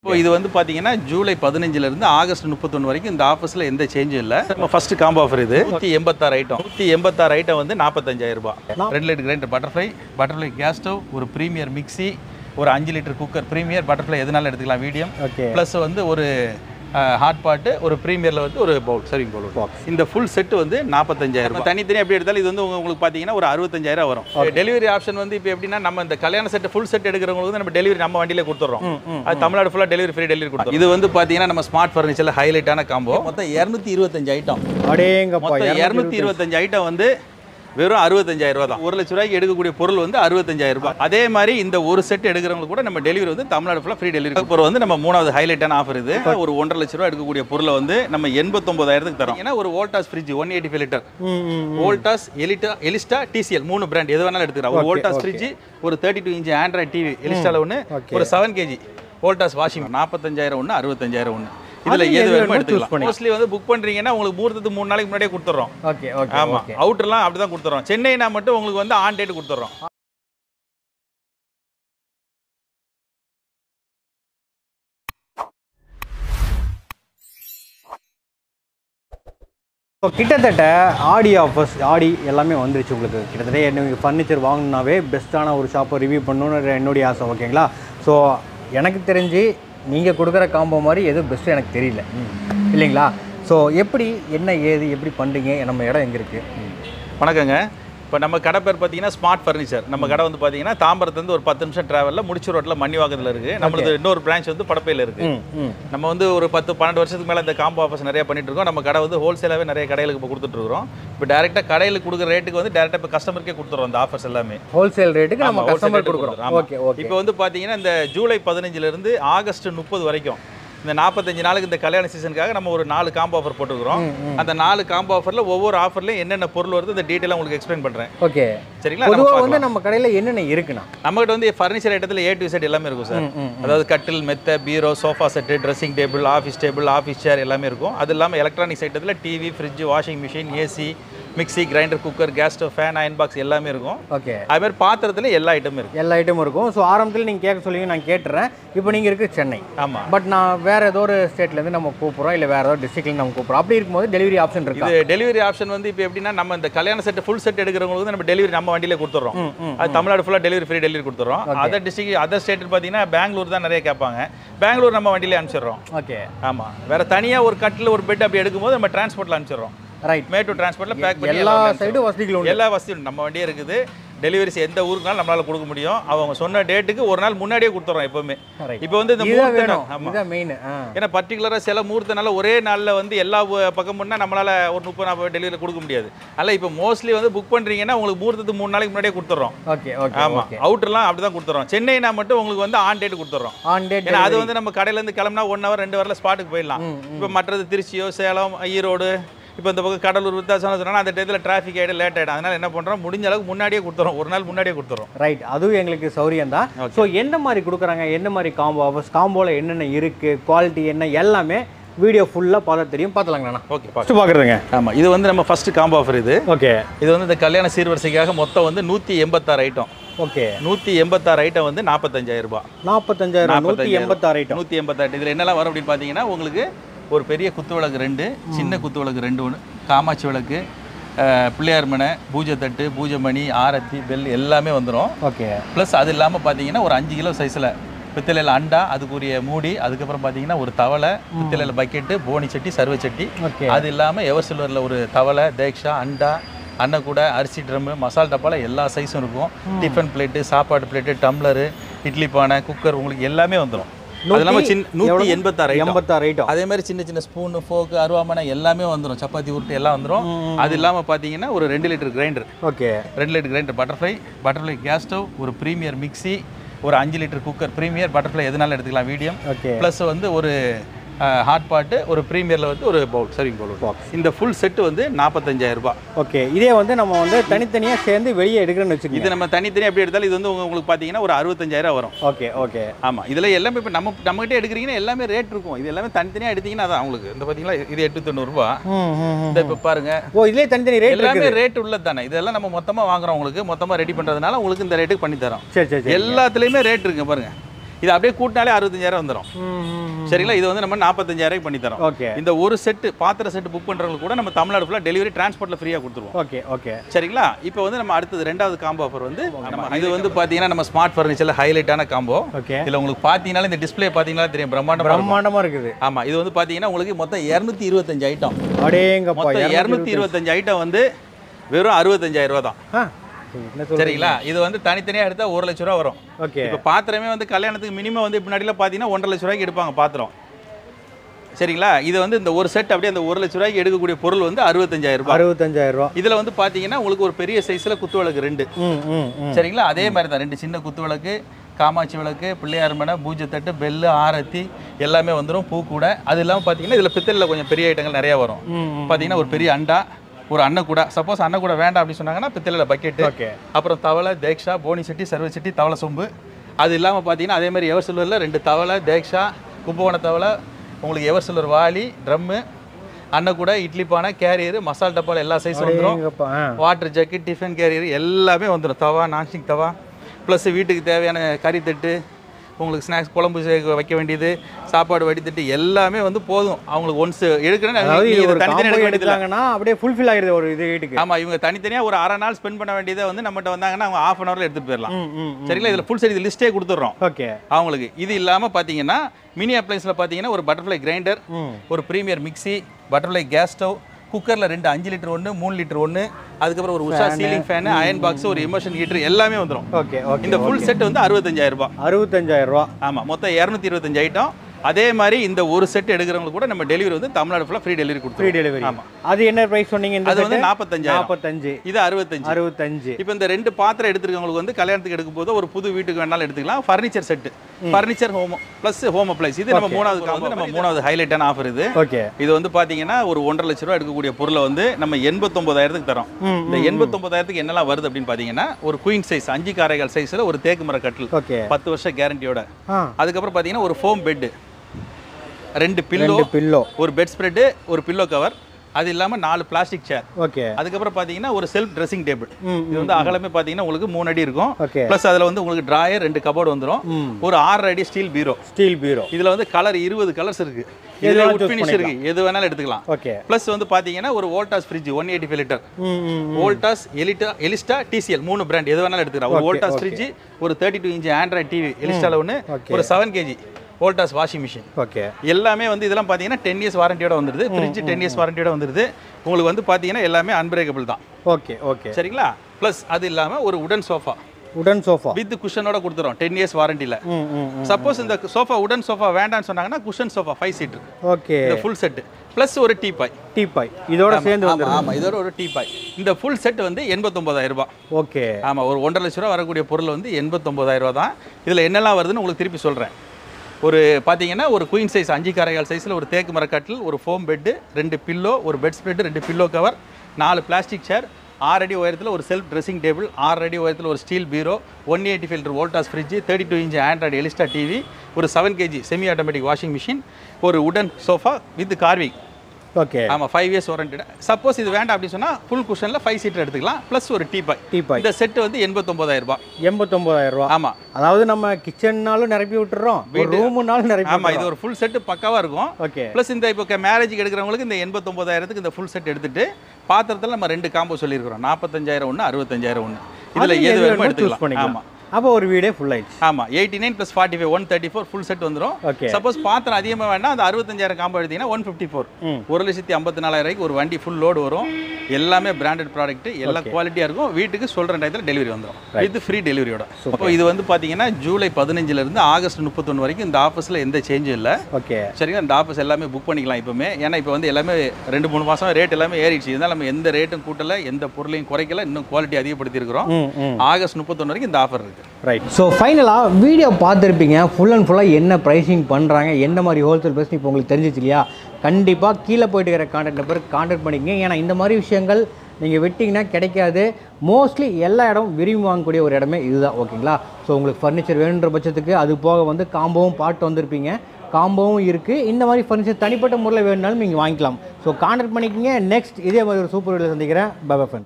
இப்போ இது வந்து பார்த்தீங்கன்னா ஜூலை பதினஞ்சுல இருந்து ஆகஸ்ட் முப்பத்தொன்று வரைக்கும் இந்த ஆஃபீஸில் எந்த சேஞ்சும் இல்லை நம்ம ஃபர்ஸ்ட் காம்போ ஆஃபர் இது நூற்றி எண்பத்தாறு ஐட்டம் நூற்றி எண்பத்தாறு ஐட்டம் வந்து நாற்பத்தஞ்சாயிரம் ரூபாய் ரெண்டு litre grinder butterfly butterfly gas stove ஒரு ப்ரீமியர் மிக்ஸி ஒரு அஞ்சு லிட்டர் குக்கர் ப்ரீமியர் பட்டர்ஃப்ளை எதுனாலும் எடுத்துக்கலாம் மீடியம் ஓகே ப்ளஸ் வந்து ஒரு ஹாட் பாட்டு ஒரு ப்ரீமியரில் வந்து ஒரு பவுல் சர்விங் பவுல் இந்த ஃபுல் செட் வந்து நாற்பத்தஞ்சாயிரம் ரூபாய் தனித்தனி எப்படி எடுத்தாலும் இது வந்து உங்க- உங்களுக்கு பார்த்தீங்கன்னா ஒரு அறுபத்தஞ்சாயிரம் வரும் டெலிவரி ஆப்ஷன் வந்து இப்போ எப்படின்னா நம்ம இந்த கல்யாண செட் ஃபுல் செட் எடுக்கிறவங்களுக்கு வந்து நம்ம டெலிவரி நம்ம வண்டியிலே கொடுத்துறோம் அது தமிழ்நாடு ஃபுல்லாக டெலிவரி ஃப்ரீ டெலிவரி கொடுத்தோம் இது வந்து பார்த்தீங்கன்னா நம்ம ஸ்மார்ட் ஃபர்னிச்சரில் ஹைலைட்டான காம்போ மொத்தம் இரநூத்தி இருபத்தஞ்சு ஐட்டம் அடேங்கப்பா மொத்தம் இரநூத்தி இருபத்தஞ்சு ஐட்டம் வந்து வெறும் அறுபத்தஞ்சாயிரம் ரூபாய் தான் ஒரு லட்ச ரூபாய்க்கு எடுக்கக்கூடிய பொருள் வந்து அறுபத்தஞ்சாயிரம் ரூபாய் அதே மாதிரி இந்த ஒரு செட் எடுக்கிறவங்களுக்கு கூட நம்ம டெலிவரி வந்து தமிழ்நாடு ஃபுல்லாக ஃப்ரீ டெலிவரி பொருள் வந்து நம்ம மூணாவது ஹைலைட்டான ஆஃபர் இது ஒரு ஒன்றரை லட்ச ரூபாய் எடுக்கக்கூடிய பொருளை வந்து நம்ம எண்பத்தொம்பதாயிரத்துக்கு தரோம் ஏன்னா ஒரு Voltas fridge one eighty five litre ம் ம் வோல்டாஸ் எலிட்டா எலிஸ்டா டிசிஎல் மூணு பிராண்ட் எது வேணாலும் எடுத்துக்கலாம் ஒரு வோல்டாஸ் ஃப்ரிட்ஜ் ஒரு thirty two inch Android TV எலிஸ்டால ஒன்று ஒரு செவன் கேஜி வோல்டாஸ் வாஷிங் நாற்பத்தஞ்சாயிரம் ஒன்று அறுபத்தஞ்சாயிரம் ஒன்று இதுல அது எது எது வேணுமோ வேணுமோ choose எடுத்துக்கலாம் மோஸ்ட்லி வந்து புக் பண்றீங்கன்னா உங்களுக்கு மூர்த்தத்துக்கு மூணு நாளைக்கு முன்னாடியே கொடுத்துறோம் ஓகே ஓகே ஆமா அவுட்டர்லாம் அப்படிதான் கொடுத்துறோம் சென்னைனா மட்டும் உங்களுக்கு வந்து ஆன் டேட் கொடுத்துறோம் இப்போ கிட்டத்தட்ட ஆடி ஆஃபர்ஸ் ஆடி எல்லாமே வந்துருச்சு உங்களுக்கு கிட்டத்தட்ட என்ன ஃபர்னிச்சர் வாங்கணுன்னாவே பெஸ்ட்டான ஒரு ஷாப்பை ரிவ்யூ பண்ணணும்னு என்னுடைய ஆசை ஓகேங்களா ஸோ எனக்கு தெரிஞ்சு நீங்கள் கொடுக்குற காம்போ மாதிரி எதுவும் பெஸ்ட்டு எனக்கு தெரியல இல்லைங்களா ஸோ எப்படி என்ன ஏது எப்படி பண்ணுறீங்க நம்ம இடம் எங்கே இருக்குது வணக்கங்க இப்போ நம்ம கடை பேர் பார்த்தீங்கன்னா ஸ்மார்ட் ஃபர்னிச்சர் நம்ம கடை வந்து பார்த்தீங்கன்னா தாம்பரத்துலேருந்து ஒரு பத்து நிமிஷம் டிராவலில் முடிச்சு ரோட்டில் மணிவாக்கத்தில் இருக்குது நம்மளது இன்னொரு பிரான்ச் வந்து படப்பையில் இருக்குது ம் ம் நம்ம வந்து ஒரு பத்து பன்னெண்டு வருஷத்துக்கு மேலே இந்த காம்போ ஆஃபர்ஸ் நிறைய பண்ணிட்டு இருக்கோம் நம்ம கடை வந்து ஹோல்சேலாகவே நிறைய கடைகளுக்கு இப்போ கொடுத்துட்டு இருக்கோம் இப்போ டேரெக்டாக கடையில் கொடுக்குற ரேட்டுக்கு வந்து டேரெக்டாக இப்போ கஸ்டமருக்கே கொடுத்துறோம் அந்த ஆஃபர்ஸ் எல்லாமே ஹோல்சேல் ரேட்டுக்கு நம்ம ஆமா, wholesale கஸ்டமர் rate கொடுக்குறோம் கொடுக்குறோம். ஓகே ஓகே இப்போ வந்து பார்த்தீங்கன்னா இந்த ஜூலை பதினஞ்சுல இருந்து ஆகஸ்ட் முப்பது வரைக்கும் இந்த நாற்பத்தஞ்சு நாளுக்கு இந்த கல்யாண சீசனுக்காக நம்ம ஒரு நாலு காம்போ ஆஃபர் போட்டுருக்கிறோம் அந்த நாலு காம்போ ஆஃபரில் ஒவ்வொரு ஆஃபர்லையும் என்னென்ன பொருள் வருது இந்த டீட்டெயிலாக உங்களுக்கு எக்ஸ்பிளைன் பண்ணுறேன் ஓகே சரிங்களா நம்ம பொதுவாக பார்க்கலாம். வந்து நம்ம கடையில் என்னென்ன இருக்குண்ணா நம்மகிட்ட வந்து ஃபர்னிச்சர் ஐட்டத்தில் ஏ டு செட் எல்லாமே இருக்கும் சார் அதாவது கட்டில் மெத்த பீரோ sofa set dressing table office table office chair எல்லாமே இருக்கும் அது இல்லாமல் எலக்ட்ரானிக்ஸ் ஐட்டத்தில் TV fridge washing machine AC mixie grinder cooker gas stove fan iron box எல்லாமே இருக்கும் ஓகே அது மாதிரி பாத்திரத்தில் எல்லா ஐட்டமும் இருக்கும் எல்லா ஐட்டமும் இருக்கும் ஸோ ஆரம்பத்தில் நீங்கள் கேட்க சொல்லி நான் கேட்டுறேன் இப்போ நீங்கள் இருக்க சென்னை ஆமாம் பட் நான் வேற ஏதோ ஒரு ஸ்டேட்லேருந்து நம்ம கூப்பிட்றோம் இல்லை வேற ஏதோ டிஸ்ட்ரிக்ட்ல நம்ம கூப்பிட்றோம் அப்படி இருக்கும்போது டெலிவரி ஆப்ஷன் இருக்கா இது டெலிவரி ஆப்ஷன் வந்து இப்போ எப்படின்னா நம்ம இந்த கல்யாண செட் ஃபுல் செட் எடுக்கிறவங்களுக்கு வந்து நம்ம டெலிவரி நம்ம வண்டியில கொடுத்துறோம் அது தமிழ்நாடு ஃபுல்லாக டெலிவரி ஃப்ரீ டெலிவரி கொடுத்துறோம் அதர் டிஸ்ட்ரிக்ட் அதர் ஸ்டேட் பார்த்தீங்கன்னா பெங்களூர் தான் நிறைய கேட்பாங்க பெங்களூர் நம்ம வண்டியில அனுப்பிச்சிடுறோம் ஓகே ஆமாம் வேற தனியாக ஒரு கட்டில் ஒரு பெட் அப்படி எடுக்கும்போது நம்ம டிரான்ஸ்போர்ட்டில் அனுப்பிச்சிடுறோம் ரைட் மேட்டூர் டிரான்ஸ்போர்ட்டில் பேக் பண்ணி எல்லா எல்லாமே சைடும் வசதிகளும் உண்டு எல்லா வசதியும் நம்ம வண்டியே இருக்குது டெலிவரிஸ் எந்த ஊருக்குனாலும் நம்மளால கொடுக்க முடியும் அவங்க சொன்ன டேட்டுக்கு ஒரு நாள் முன்னாடியே கொடுத்துறோம் எப்பவுமே Right. இப்போ வந்து இந்த இதுதான் முகூர்த்த வேணும் நாள் ஆமா இதுதான் மெயின் ஏன்னா பர்டிகுலராக சில முகூர்த்த நாள் ஒரே நாளில் வந்து எல்லா ஊ- பக்கமுன்னா நம்மளால ஒரு முப்பது நாற்பது டெலிவரி கொடுக்க முடியாது அதில் இப்போ மோஸ்ட்லி வந்து புக் பண்ணுறீங்கன்னா உங்களுக்கு முகூர்த்தத்துக்கு மூணு நாளைக்கு முன்னாடியே கொடுத்துறோம் ஓகே ஓகே ஆமா ஓகே அவுட்டர்லாம் அப்படி தான் கொடுத்துறோம் சென்னைனா மட்டும் உங்களுக்கு வந்து ஆன் டேட் கொடுத்துறோம் ஆன் டேட் ஏன்னா அது வந்து நம்ம கடையிலேருந்து கிளம்புனா ஒன் ஹவர் ரெண்டு ஹவரில் ஸ்பாட்டுக்கு போயிடலாம் இப்போ மற்றது திருச்சியோ சேலம் ஈரோடு இப்போ இந்த பக்கம் கடலூர் விருத்தாசனம் சொன்னா அந்த டயத்தில் டிராஃபிக் ஆகிடும் லேட் ஆகிடும் அதனால என்ன பண்ணுறோம் முடிஞ்ச அளவுக்கு முன்னாடியே கொடுத்துறோம் ஒரு நாள் முன்னாடியே கொடுத்துறோம் ரைட் அதுவும் எங்களுக்கு சௌரியம் தான் ஸோ என்ன மாதிரி கொடுக்குறாங்க என்ன மாதிரி காம்போ ஆஃபர்ஸ் காம்போவில் என்னென்ன இருக்குது குவாலிட்டி என்ன எல்லாமே வீடியோ ஃபுல்லாக பார்த்தா தெரியும் பார்த்துலாங்கண்ணா ஓகே ஃபஸ்ட்டு பார்க்குறதுங்க ஆமாம் இது வந்து நம்ம ஃபர்ஸ்ட் காம்போ ஆஃபர் இது ஓகே இது வந்து இந்த கல்யாண சீர்வரிசைக்காக மொத்தம் வந்து நூற்றி எண்பத்தாறு ஐட்டம் ஓகே நூற்றி எண்பத்தாறு ஐட்டம் வந்து நாற்பத்தஞ்சாயிரம் ரூபாய் நாற்பத்தஞ்சாயிரம் நூற்றி எண்பத்தாறு ஐட்டம் நூற்றி எண்பத்தாறு இதில் என்னெல்லாம் வரும் அப்படின்னு பார்த்தீங்கன்னா உங்களுக்கு ஒரு பெரிய குத்து விளக்கு ரெண்டு சின்ன குத்து விளக்கு ரெண்டு ஒன்று காமாட்சி விளக்கு அஹ், பிள்ளையார் மனை பூஜை தட்டு பூஜை மணி ஆரத்தி பெல் எல்லாமே வந்துடும் ஓகே ப்ளஸ் அது இல்லாமல் பார்த்தீங்கன்னா ஒரு அஞ்சு கிலோ சைஸில் பித்தளையில் அண்டா அதுக்குரிய மூடி அதுக்கப்புறம் பார்த்தீங்கன்னா ஒரு தவளை பித்தளையில் பக்கெட்டு போனி சட்டி சர்வ சட்டி ஓகே அது இல்லாமல் எவர் சில்வரில் ஒரு தவளை தேக்ஷா அண்டா அன்னக்கூடை அரிசி ட்ரம்மு மசால் டப்பால எல்லா சைஸும் இருக்கும் டிஃபன் பிளேட்டு சாப்பாடு பிளேட்டு டம்ளரு இட்லி பானை குக்கர் உங்களுக்கு எல்லாமே வந்துடும் அது இல்லாமல் சின்ன நூற்றி எண்பத்தாறு ஐட்டம் எண்பத்தாறு ஐட்டம் அதே மாதிரி சின்ன சின்ன ஸ்பூனு ஃபோக்கு அருவாமனை எல்லாமே வந்துடும் சப்பாத்தி உருட்டு எல்லாம் வந்துடும் அது இல்லாமல் பார்த்தீங்கன்னா ஒரு ரெண்டு லிட்டர் கிரைண்டர் ஓகே ரெண்டு litre grinder butterfly butterfly gas stove ஒரு ப்ரீமியர் மிக்ஸி ஒரு அஞ்சு லிட்டர் குக்கர் ப்ரீமியர் பட்டர்ஃப்ளை எதுனாலும் எடுத்துக்கலாம் மீடியம் ஓகே ப்ளஸ் வந்து ஒரு ஹாட் பாட்டு ஒரு ப்ரீமியரில் வந்து ஒரு பவுல் சர்விங் பவுல் இந்த ஃபுல் செட்டு வந்து நாற்பத்தஞ்சாயிரம் ரூபாய் ஓகே இதே வந்து நம்ம வந்து தனித்தனியாக சேர்ந்து வெளியே எடுக்கிறேன்னு வச்சுக்கோங்க இது நம்ம தனித்தனி எப்படி எடுத்தாலும் இது வந்து உங்க- உங்களுக்கு பார்த்தீங்கன்னா ஒரு அறுபத்தஞ்சாயிரம் வரும் ஓகே ஓகே ஆமாம் இதில் எல்லாமே இப்போ நம்ம நம்மகிட்ட எடுக்கிறீங்கன்னா எல்லாமே ரேட் இருக்கும் இது எல்லாமே தனித்தனியாக எடுத்தீங்கன்னா அதான் உங்களுக்கு இந்த பார்த்தீங்களா இது எட்டு தொண்ணூறுபா ம் ம் இந்த இப்போ பாருங்க ஓ இதுலேயே தனித்தனி ரேட் எல்லாமே இருக்குது ரேட் உள்ளது தானே இதெல்லாம் நம்ம மொத்தமாக வாங்குறோம் உங்களுக்கு மொத்தமாக ரெடி பண்ணுறதுனால உங்களுக்கு இந்த ரேட்டுக்கு பண்ணி தரோம் சரி சரி சரி எல்லாத்துலேயுமே ரேட் இருக்குங்க பாருங்க இது அப்படியே கூட்டினாலே அறுபத்தஞ்சாயிரம் வந்துடும் சரிங்களா இது வந்து நம்ம நாற்பத்தஞ்சாயிரம் பண்ணி தரோம் ஓகே இந்த ஒரு செட்டு பாத்திர செட்டு புக் பண்ணுறவங்களுக்கு கூட நம்ம தமிழ்நாடு ஃபுல்லாக டெலிவரி டிரான்ஸ்போர்ட்டில் ஃப்ரீயாக கொடுத்துருவோம் ஓகே ஓகே சரிங்களா இப்போ வந்து நம்ம அடுத்தது ரெண்டாவது காம்போ ஆஃபர் வந்து நம்ம இது வந்து பார்த்தீங்கன்னா நம்ம ஸ்மார்ட் ஃபர்னிச்சரில் ஹைலைட்டான காம்போ ஓகே இதில் உங்களுக்கு பார்த்தீங்கன்னா இந்த டிஸ்ப்ளே பார்த்தீங்கன்னா தெரியும் பிரம்மாண்டம் பிரம்மாண்டமா இருக்குது ஆமா இது வந்து பார்த்தீங்கன்னா உங்களுக்கு மொத்தம் இரநூத்தி இருபத்தஞ்சு ஐட்டம் அடேங்கப்பா மொத்தம் இரநூத்தி இருபத்தஞ்சு ஐட்டம் வந்து வெறும் அறுபத்தஞ்சாயிரம் ரூபா தான் ஆ என்ன சொல் சரிங்களா இது வந்து தனித்தனியாக எடுத்தால் ஒரு லட்ச ரூபா வரும் ஓகே இப்போ பாத்திரமே வந்து கல்யாணத்துக்கு மினிமம் வந்து முன்னாடிலாம் பார்த்தீங்கன்னா ஒன்றரை லட்ச ரூபாய்க்கு எடுப்பாங்க பாத்திரம் சரிங்களா இது வந்து இந்த ஒரு செட் அப்படியே அந்த ஒரு லட்ச ரூபாய்க்கு எடுக்கக்கூடிய பொருள் வந்து அறுபத்தஞ்சாயிரம் ரூபாய் அறுபத்தஞ்சாயிரம் ரூபா இதில் வந்து பார்த்தீங்கன்னா உங்களுக்கு ஒரு பெரிய சைஸில் குத்து விளக்கு ரெண்டு ம் ம் ம் சரிங்களா அதே மாதிரி தான் ரெண்டு சின்ன குத்து விளக்கு காமாட்சி விளக்கு பிள்ளையார் மனை பூஜை தட்டு பெல்லு ஆரத்தி எல்லாமே வந்துடும் பூ கூட அது இல்லாமல் பார்த்தீங்கன்னா இதில் பித்தளில் கொஞ்சம் பெரிய ஐட்டங்கள் நிறையா வரும் ம், பார்த்தீங்கன்னா ஒரு பெரிய அண்டா ஒரு அன்னக்கூடை சப்போஸ் அன்னக்கூடை வேண்டாம் அப்படின்னு சொன்னாங்கன்னா பித்தளையில் பக்கெட்டு ஓகே அப்புறம் தவளை தேக்ஷா போனி சட்டி சர்வ சட்டி தவளை சொம்பு அது இல்லாமல் பார்த்தீங்கன்னா அதே மாதிரி எவர் சில்வரில் ரெண்டு தவளை தேக்ஷா கும்பகோண தவளை உங்களுக்கு எவர் சில்வர் வாளி ட்ரம்மு அன்னக்கூடை இட்லி பானை கேரியர் மசால் டப்பாவில் எல்லா சைஸ் வந்துடும் அடேங்கப்பா ஆ வாட்டர் ஜக்கு டிஃபன் கேரியர் எல்லாமே வந்துடும் தவா நான்ஸ்டிக் தவா ப்ளஸ் வீட்டுக்கு தேவையான கறி தட்டு உங்களுக்கு ஸ்நாக்ஸ் குழம்பு சே- வைக்க வேண்டியது சாப்பாடு வடித்தட்டு எல்லாமே வந்து போதும் அவங்களுக்கு ஒன்ஸ் எடுக்கணும் அதாவது இது ஒரு தனித்தனி காம்போ எடுக்க வேண்டியது எடுத்தாங்கன்னா அப்படியே ஃபுல்ஃபில் ஆயிருது ஒரு இது வீட்டுக்கு ஆமா இவங்க தனித்தனியாக ஒரு அரை நாள் ஸ்பெண்ட் பண்ண வேண்டியதை வந்து நம்மகிட்ட வந்தாங்கன்னா அவங்க ஆஃப் அன் ஹவரில் எடுத்துகிட்டு போயிடலாம் ம் ம் சரிங்களா இதில் ஃபுல் சைடு லிஸ்ட்டே கொடுத்துட்றோம் ஓகே அவங்களுக்கு இது இல்லாமல் பார்த்தீங்கன்னா மினி அப்ளைன்ஸில் பார்த்தீங்கன்னா ஒரு பட்டர்ஃப்ளை கிரைண்டர் ம் ஒரு premier mixie Butterfly gas stove குக்கரில் ரெண்டு அஞ்சு லிட்டர் ஒன்று மூணு லிட்டர் ஒன்று அதுக்கப்புறம் ஒரு Usha ceiling fan iron box ஒரு இமோஷன் ஹீட்டர் எல்லாமே வந்துடும் ஓகே ஓகே இந்த ஃபுல் செட் வந்து அறுபத்தஞ்சாயிரம் ரூபாய் அறுபத்தஞ்சாயிரம் ரூபா ஆமாம் மொத்தம் இரநூத்தி இருபத்தஞ்சு ஐட்டம் அதே மாதிரி இந்த ஒரு செட் எடுக்கிறவங்களுக்கு கூட நம்ம டெலிவரி வந்து தமிழ்நாடு ஃபுல்லாக ஃப்ரீ டெலிவரி ஃப்ரீ கொடுத்துருவோம் டெலிவரி ஆமா. அது என்ன ப்ரைஸ் சொன்னீங்க இந்த அது வந்து நாற்பத்தஞ்சாயிரம் நாற்பத்தஞ்சு இது அறுபத்தஞ்சு அறுபத்தஞ்சு இப்போ இந்த ரெண்டு பாத்திரம் எடுத்துருக்கவங்களுக்கு வந்து கல்யாணத்துக்கு எடுக்கும் போது ஒரு புது வீட்டுக்கு வேணாலும் எடுத்துக்கலாம் furniture set furniture home plus home appliances இது நம்ம மூணாவது வந்து நம்ம மூணாவது ஹைலைட்டான ஆஃபர் இது ஓகே இது வந்து பாத்தீங்கன்னா ஒரு ஒன்றரை லட்ச ரூபா எடுக்கக்கூடிய பொருளை வந்து நம்ம எண்பத்தொம்பதாயிரத்துக்கு தரோம் ம், இந்த எண்பத்தொம்பதாயிரத்துக்கு என்னெல்லாம் வருது அப்படின்னு பார்த்தீங்கன்னா ஒரு குயின் சைஸ் அஞ்சு காரைகள் சைஸில் ஒரு தேக்கு மர கட்டில் ஓகே பத்து வருஷம் கேரண்டியோட ஆ அதுக்கப்புறம் பார்த்தீங்கன்னா ஒரு ஃபோம் பெட்டு ரெண்டு பில்லோ ரெண்டு பில்லோ ஒரு பெட் ஸ்ப்ரெட்டு ஒரு பில்லோ கவர் அது இல்லாமல் நாலு பிளாஸ்டிக் சேர் ஓகே அதுக்கப்புறம் பார்த்தீங்கன்னா ஒரு செல்ஃப் ட்ரெஸ்ஸிங் டேபிள் ம் இது வந்து அகலமே பார்த்தீங்கன்னா உங்களுக்கு மூணு அடி இருக்கும் ஓகே ப்ளஸ் அதில் வந்து உங்களுக்கு ட்ராயர் ரெண்டு கபோர்டு வந்துடும் ம் ஒரு ஆறரை அடி ஸ்டீல் பீரோ ஸ்டீல் பீரோ இதில் வந்து கலர் இருபது கலர்ஸ் இருக்கு எது இதில் வேணாலும் உட் choose ஃபினிஷ் இருக்கு எது வேணாலும் எடுத்துக்கலாம் ஓகே ப்ளஸ் வந்து பார்த்தீங்கன்னா ஒரு Voltas fridge one eighty five litre ம் ம் வோல்டாஸ் எலிட்டா எலிஸ்டா டிசிஎல் மூணு பிராண்ட் எது வேணாலும் எடுத்துக்கலாம் ஒரு Okay, வோல்டாஸ் okay. ஃப்ரிட்ஜ் ஒரு thirty two inch Android TV எலிஸ்டால ஒன்று okay. ஒரு seven KG Voltas washing machine okay எல்லாமே வந்து இதெல்லாம் பார்த்தீங்கன்னா டென் இயர்ஸ் வாரண்டியோட வந்துருது ஃப்ரிட்ஜ் டென் இயர்ஸ் வாரண்டியோட வந்துருது உங்களுக்கு வந்து பார்த்தீங்கன்னா எல்லாமே அன்பிரேக்கபிள் தான் ஓகே ஓகே சரிங்களா ப்ளஸ் அது இல்லாமல் ஒரு உடன் சோஃபா உடன் சோஃபா வித் குஷனோட கொடுத்துறோம் டென் இயர்ஸ் வாரண்டியில் ம் ம் ம் சப்போஸ் இந்த சோஃபா உடன் சோஃபா வேண்டாம்னு சொன்னாங்கன்னா cushion sofa five seater okay இந்த ஃபுல் செட் ப்ளஸ் ஒரு டீ பாய் டீபாய் இதோட சேர்ந்து வந்து ஆமா இதோட ஒரு டீ பாய் இந்த ஃபுல் செட் வந்து எண்பத்தொம்பதாயிரம் ரூபாய் ஓகே ஆமா ஒரு ஒன்றரை லட்ச ரூபா வரக்கூடிய பொருள் வந்து எண்பத்தொம்பதாயிரம் ரூபா தான் இதில் என்னெல்லாம் வருதுன்னு உங்களுக்கு திருப்பி சொல்கிறேன் ஒரு பார்த்தீங்கன்னா ஒரு குயின் சைஸ் அஞ்சு காரைகால் சைஸில் ஒரு தேக்கு மரக்கட்டில் ஒரு ஃபோம் பெட்டு ரெண்டு பில்லோ ஒரு பெட் ஸ்ப்ரெட் ரெண்டு பில்லோ கவர் நாலு பிளாஸ்டிக் சேர் ஆறு அடி உயரத்தில் ஒரு செல்ஃப் ட்ரெஸ்ஸிங் டேபிள் ஆறு அடி உயரத்தில் ஒரு ஸ்டீல் பீரோ one eighty filter Voltas fridge thirty two inch Android Elista TV ஒரு seven KG semi automatic washing machine ஒரு wooden sofa with carving okay ஆமாம் ஃபைவ் இயர்ஸ் வாரண்டட் சப்போஸ் இது வேண்டாம் அப்படின்னு சொன்னால் ஃபுல் குஷனில் ஃபைவ் சீட்டர் எடுத்துக்கலாம் ப்ளஸ் ஒரு டீ பாய் டீபாய் இந்த செட் வந்து எண்பத்தொம்பதாயிரம் ரூபாய் எண்பத்தொம்பதாயிரம் ரூபா ஆமாம் அதாவது நம்ம கிச்சன்னாலும் நிரப்பி விட்டுறோம் ஒரு ரூமுனாலும் நிரப்பி ஆமாம் இது ஒரு ஃபுல் செட்டு பக்காவாக இருக்கும் ஓகே ப்ளஸ் இந்த இப்போ மேரேஜுக்கு எடுக்கிறவங்களுக்கு இந்த எண்பத்தொம்பதாயிரத்துக்கு இந்த ஃபுல் செட் எடுத்துட்டு பாத்திரத்தில் நம்ம ரெண்டு காம்போ சொல்லியிருக்கிறோம் நாற்பத்தஞ்சாயிரம் ஒன்று அறுபத்தஞ்சாயிரம் ஒன்று இதில் எது வேணுமோ சூஸ் எடுத்துக்கலாம் பண்ணிக்கலாம் ஆமாம் அப்போ ஒரு வீடே ஃபுல் ஆயிடுச்சு ஆமாம் eighty nine plus forty five one thirty four full set வந்துடும் ஓகே சப்போஸ் பாத்திரம் அதிகமாக வேண்டாம் அந்த அறுபத்தஞ்சாயிரம் காம்போ எடுத்தீங்கன்னா ஒன் ஃபிஃப்டி ஃபோர் ம் ஒரு லட்சத்தி ஐம்பத்தி நாலாயிரம் ஒரு வண்டி ஃபுல் லோடு வரும் எல்லாமே பிராண்டட் ப்ராடக்ட் எல்லா குவாலிட்டியாக இருக்கும் வீட்டுக்கு சொல்கிற டயத்தில் டெலிவரி வந்துடும் இது ஃப்ரீ டெலிவரியோட அப்போ இது வந்து பார்த்தீங்கன்னா ஜூலை பதினஞ்சுலேருந்து ஆகஸ்ட் முப்பத்தொன்று வரைக்கும் இந்த ஆஃபீஸில் எந்த சேஞ்சும் இல்லை ஓகே சரிங்களா இந்த ஆஃபீஸ் எல்லாமே புக் பண்ணிக்கலாம் இப்போமே ஏன்னா இப்போ வந்து எல்லாமே ரெண்டு மூணு மாதம் ரேட் எல்லாமே ஏறிடுச்சு இருந்தாலும் நம்ம எந்த ரேட்டும் கூட்டல எந்த பொருளையும் குறைக்கல இன்னும் குவாலிட்டி அதிகப்படுத்தியிருக்கிறோம் ம் ம் ஆகஸ்ட் முப்பத்தொன்று வரைக்கும் இந்த ஆஃபர் இருக்குது ரைட் ஸோ ஃபைனலாக வீடியோ பார்த்துருப்பீங்க ஃபுல் அண்ட் ஃபுல்லாக என்ன ப்ரைஸிங் பண்ணுறாங்க எந்த மாதிரி ஹோல்சேல் ப்ரைஸ் இப்போ உங்களுக்கு தெரிஞ்சிச்சு இல்லையா கண்டிப்பாக கீழே போயிட்டு இருக்கிற கான்டாக்ட் நம்பர் கான்டாக்ட் பண்ணிக்கங்க ஏன்னா இந்த மாதிரி விஷயங்கள் நீங்கள் விட்டிங்கன்னா கிடைக்காது மோஸ்ட்லி எல்லா இடம் விரும்பி வாங்கக்கூடிய ஒரு இடமே இதுதான் ஓகேங்களா ஸோ உங்களுக்கு ஃபர்னிச்சர் வேணுன்ற பட்சத்துக்கு அது போக வந்து காம்போவும் பாட்டு வந்திருப்பீங்க காம்போவும் இருக்குது இந்த மாதிரி ஃபர்னிச்சர் தனிப்பட்ட முறையில் வேணுனாலும் நீங்கள் வாங்கிக்கலாம் ஸோ கான்டாக்ட் பண்ணிக்கங்க நெக்ஸ்ட் இதே மாதிரி ஒரு சூப்பர் வீடியோ சந்திக்கிறேன் பை ஃபன்